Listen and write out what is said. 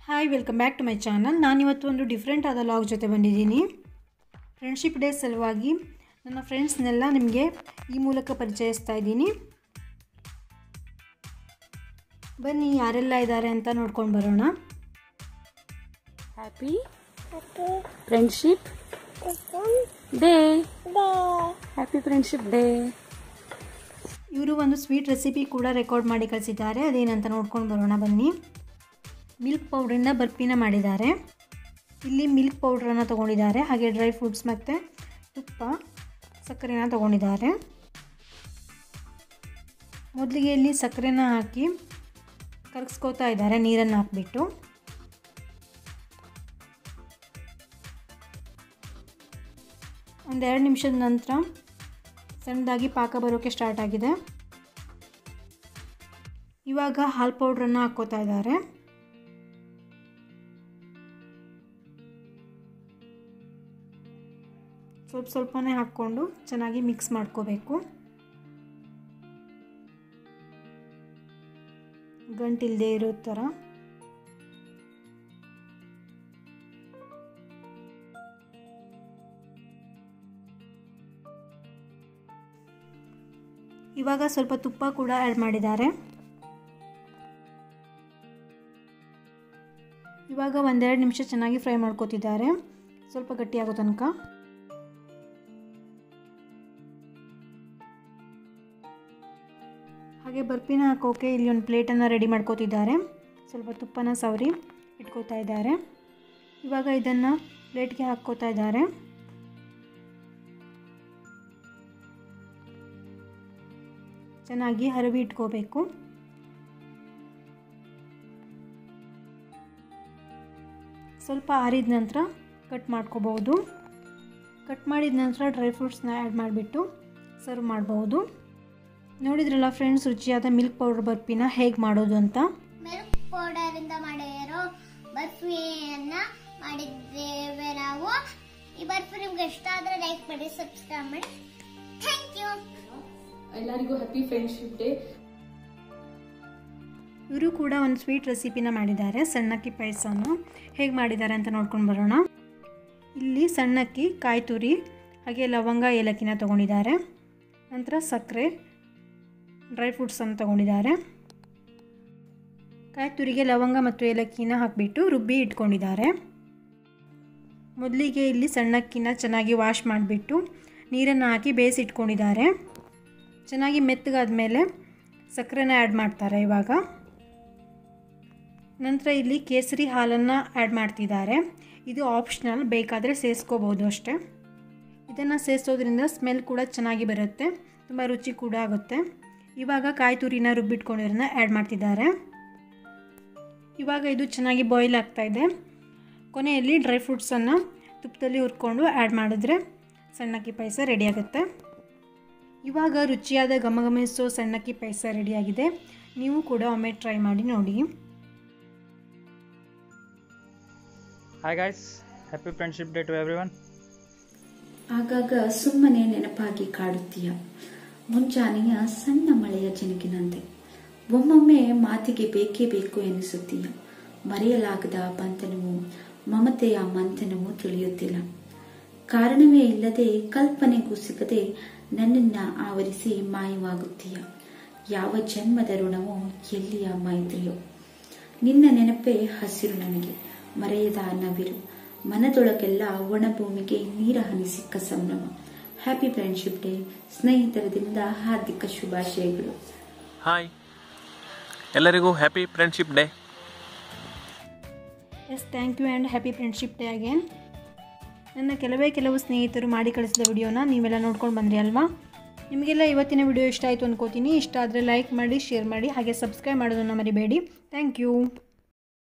Hi welcome back to my channel ನಾನಿವತ್ತು ಒಂದು different ಆದ ಲಾಗ್ ಜೊತೆ ಬಂದಿದ್ದೀನಿ ಫ್ರೆಂಡ್ಶಿಪ್ ಡೇ ಸಲುವಾಗಿ ನನ್ನ ಫ್ರೆಂಡ್ಸ್ನೆಲ್ಲ ನಿಮಗೆ ಈ ಮೂಲಕ ಪರಿಚಯಿಸ್ತಾ ಇದ್ದೀನಿ ಬನ್ನಿ ಯಾರೆಲ್ಲ ಇದ್ದಾರೆ ಅಂತ ನೋಡ್ಕೊಂಡು ಬರೋಣ happy friendship day happy friendship day ಇವರು ಒಂದು ಸ್ವೀಟ್ ರೆಸಿಪಿ ಕೂಡ ರೆಕಾರ್ಡ್ ಮಾಡಿ ಕಳಿಸಿದ್ದಾರೆ ಅದೇನಂತ ನೋಡ್ಕೊಂಡು ಬರೋಣ ಬನ್ನಿ ಮಿಲ್ಕ್ ಪೌಡ್ರಿಂದ ಬರ್ಫಿನ ಮಾಡಿದ್ದಾರೆ ಇಲ್ಲಿ ಮಿಲ್ಕ್ ಪೌಡ್ರನ್ನು ತೊಗೊಂಡಿದ್ದಾರೆ ಹಾಗೆ ಡ್ರೈ ಫ್ರೂಟ್ಸ್ ಮತ್ತು ತುಪ್ಪ ಸಕ್ಕರೆನ ತೊಗೊಂಡಿದ್ದಾರೆ ಮೊದಲಿಗೆ ಇಲ್ಲಿ ಸಕ್ಕರೆನ ಹಾಕಿ ಕರಗಿಸ್ಕೋತಾ ಇದ್ದಾರೆ ನೀರನ್ನು ಹಾಕಿಬಿಟ್ಟು ಒಂದೆರಡು ನಿಮಿಷದ ನಂತರ ಸಣ್ಣದಾಗಿ ಪಾಕ ಬರೋಕ್ಕೆ ಸ್ಟಾರ್ಟ್ ಆಗಿದೆ ಇವಾಗ ಹಾಲು ಪೌಡ್ರನ್ನು ಹಾಕ್ಕೋತಾ ಇದ್ದಾರೆ ಸ್ವಲ್ಪ ಸ್ವಲ್ಪನೇ ಹಾಕ್ಕೊಂಡು ಚೆನ್ನಾಗಿ ಮಿಕ್ಸ್ ಮಾಡ್ಕೋಬೇಕು ಗಂಟಿಲ್ಲದೆ ಇರೋ ಥರ ಇವಾಗ ಸ್ವಲ್ಪ ತುಪ್ಪ ಕೂಡ ಆ್ಯಡ್ ಮಾಡಿದ್ದಾರೆ ಇವಾಗ ಒಂದೆರಡು ನಿಮಿಷ ಚೆನ್ನಾಗಿ ಫ್ರೈ ಮಾಡ್ಕೋತಿದ್ದಾರೆ ಸ್ವಲ್ಪ ಗಟ್ಟಿಯಾಗೋ ತನಕ ಹಾಗೆ ಬರ್ಫಿನ ಹಾಕೋಕೆ ಇಲ್ಲಿ ಒಂದು ಪ್ಲೇಟನ್ನು ರೆಡಿ ಮಾಡ್ಕೋತಿದ್ದಾರೆ ಸ್ವಲ್ಪ ತುಪ್ಪನ ಸವರಿ ಇಟ್ಕೋತಾ ಇದ್ದಾರೆ ಇವಾಗ ಇದನ್ನು ಪ್ಲೇಟ್ಗೆ ಹಾಕ್ಕೋತಾ ಇದ್ದಾರೆ ಚೆನ್ನಾಗಿ ಹರವಿ ಇಟ್ಕೋಬೇಕು ಸ್ವಲ್ಪ ಆರಿದ ನಂತರ ಕಟ್ ಮಾಡ್ಕೋಬಹುದು ಕಟ್ ಮಾಡಿದ ನಂತರ ಡ್ರೈ ಫ್ರೂಟ್ಸ್ನ ಆ್ಯಡ್ ಮಾಡಿಬಿಟ್ಟು ಸರ್ವ್ ಮಾಡಬಹುದು ನೋಡಿದ್ರಲ್ಲ ಫ್ರೆಂಡ್ಸ್ ರುಚಿಯಾದ ಮಿಲ್ಕ್ ಪೌಡರ್ ಬರ್ಫಿನ ಹೇಗೆ ಮಾಡೋದು ಅಂತ ಮಿಲ್ಕ್ ಪೌಡರ್ ಇಂದ ಮಾಡಿರೋ ಬರ್ಫಿಯನ್ನ ಮಾಡಿದ್ದೇವೆ ನಾವು ಈ ಬರ್ಫಿ ನಿಮ್ಗೆ ಇಷ್ಟ ಆದ್ರೆ ಲೈಕ್ ಮಾಡಿ ಸಬ್ಸ್ಕ್ರೈಬ್ ಮಾಡಿ ಥ್ಯಾಂಕ್ ಯು ಎಲ್ಲರಿಗೂ ಹ್ಯಾಪಿ ಫ್ರೆಂಡ್ಶಿಪ್ ಡೇ ಇವರು ಕೂಡ ಒಂದು ಸ್ವೀಟ್ ರೆಸಿಪಿನ ಮಾಡಿದ್ದಾರೆ ಸಣ್ಣಕ್ಕಿ ಪಾಯಸನ ಹೇಗೆ ಮಾಡಿದ್ದಾರೆ ಅಂತ ನೋಡ್ಕೊಂಡು ಬರೋಣ ಇಲ್ಲಿ ಸಣ್ಣಕ್ಕಿ ಕಾಯಿ ತುರಿ ಹಾಗೆ ಲವಂಗ ಏಲಕ್ಕಿನ ತೊಗೊಂಡಿದ್ದಾರೆ ನಂತರ ಸಕ್ಕರೆ ಡ್ರೈ ಫ್ರೂಟ್ಸನ್ನು ತೊಗೊಂಡಿದ್ದಾರೆ ಕಾಯಿ ತುರಿಗೆ ಲವಂಗ ಮತ್ತು ಏಲಕ್ಕಿನ ಹಾಕಿಬಿಟ್ಟು ರುಬ್ಬಿ ಇಟ್ಕೊಂಡಿದ್ದಾರೆ ಮೊದಲಿಗೆ ಇಲ್ಲಿ ಸಣ್ಣಕ್ಕಿನ ಚೆನ್ನಾಗಿ ವಾಶ್ ಮಾಡಿಬಿಟ್ಟು ನೀರನ್ನು ಹಾಕಿ ಬೇಯಿಸಿಟ್ಕೊಂಡಿದ್ದಾರೆ ಚೆನ್ನಾಗಿ ಮೆತ್ತಗಾದ ಮೇಲೆ ಸಕ್ಕರೆನ ಆ್ಯಡ್ ಮಾಡ್ತಾರೆ ಇವಾಗ ನಂತರ ಇಲ್ಲಿ ಕೇಸರಿ ಹಾಲನ್ನು ಆ್ಯಡ್ ಮಾಡ್ತಿದ್ದಾರೆ ಇದು ಆಪ್ಷನಲ್ ಬೇಕಾದರೆ ಸೇರಿಸ್ಕೋಬೋದು ಅಷ್ಟೇ ಇದನ್ನು ಸೇರಿಸೋದ್ರಿಂದ ಸ್ಮೆಲ್ ಕೂಡ ಚೆನ್ನಾಗಿ ಬರುತ್ತೆ ತುಂಬ ರುಚಿ ಕೂಡ ಆಗುತ್ತೆ ಇವಾಗ ಕಾಯಿ ತುರಿನ ರುಬ್ಬಿಟ್ಕೊಂಡಿರೋದನ್ನ ಆ್ಯಡ್ ಮಾಡ್ತಿದ್ದಾರೆ ಇವಾಗ ಇದು ಚೆನ್ನಾಗಿ ಬಾಯ್ಲ್ ಆಗ್ತಾಯಿದೆ ಕೊನೆಯಲ್ಲಿ ಡ್ರೈ ಫ್ರೂಟ್ಸನ್ನು ತುಪ್ಪದಲ್ಲಿ ಹುರ್ಕೊಂಡು ಆ್ಯಡ್ ಮಾಡಿದ್ರೆ ಸಣ್ಣಕ್ಕಿ ಪಾಯಸ ರೆಡಿಯಾಗುತ್ತೆ ಇವಾಗ ರುಚಿಯಾದ ಘಮಘಮಿಸೋ ಸಣ್ಣಕ್ಕಿ ಪಾಯಸ ರೆಡಿಯಾಗಿದೆ ನೀವು ಕೂಡ ಒಮ್ಮೆ ಟ್ರೈ ಮಾಡಿ ನೋಡಿ Hi guys, happy friendship day to everyone. ಆಗಾಗ ಸುಮ್ಮನೆ ನೆನಪಾಗಿ ಕಾಡುತ್ತೀಯ ಮುಂಜಾನೆಯ ಸಣ್ಣ ಮಳೆಯ ಜಿನುಗಿನಂತೆ ಒಮ್ಮೊಮ್ಮೆ ಮಾತಿಗೆ ಬೇಕೇ ಬೇಕು ಎನಿಸುತ್ತೀಯ ಮರೆಯಲಾಗದ ಬಂಧನವು ಮಮತೆಯ ಮಂಥನವು ತಿಳಿಯುತ್ತಿಲ್ಲ ಕಾರಣವೇ ಇಲ್ಲದೆ ಕಲ್ಪನೆಗೂ ಸಿಗದೆ ನನ್ನನ್ನ ಆವರಿಸಿ ಮಾಯವಾಗುತ್ತೀಯ ಯಾವ ಜನ್ಮದ ಋಣವೋ ಎಲ್ಲಿಯ ಮೈತ್ರಿಯೋ ನಿನ್ನ ನೆನಪೇ ಹಸಿರು ನನಗೆ ಮರೆಯದ ನವಿರು ಮನದೊಳಗೆಲ್ಲ ಒಣಭೂಮಿಗೆ ನೀರ ಹನಿ ಸಿಕ್ಕ ಸಂಭ್ರಮ ಹ್ಯಾಪಿ ಫ್ರೆಂಡ್ಶಿಪ್ ಡೇ ಸ್ನೇಹಿತರ ದಿನದ ಹಾರ್ದಿಕ ಶುಭಾಶಯಗಳು ಹಾಯ್ ಎಲ್ಲರಿಗೂ happy friendship day yes thank you and happy friendship day again ನನ್ನ ಕೆಲವೇ ಕೆಲವು ಸ್ನೇಹಿತರು ಮಾಡಿ ಕಳಿಸಿದ ವಿಡಿಯೋನ ನೀವೆಲ್ಲ ನೋಡ್ಕೊಂಡು ಬಂದ್ರಿ ಅಲ್ವಾ ನಿಮಗೆಲ್ಲ ಇವತ್ತಿನ ವಿಡಿಯೋ ಇಷ್ಟ ಆಯಿತು ಅನ್ಕೋತೀನಿ ಇಷ್ಟ ಆದರೆ ಲೈಕ್ ಮಾಡಿ ಶೇರ್ ಮಾಡಿ ಹಾಗೆ ಸಬ್ಸ್ಕ್ರೈಬ್ ಮಾಡೋದನ್ನು ಮರಿಬೇಡಿ ಥ್ಯಾಂಕ್ ಯು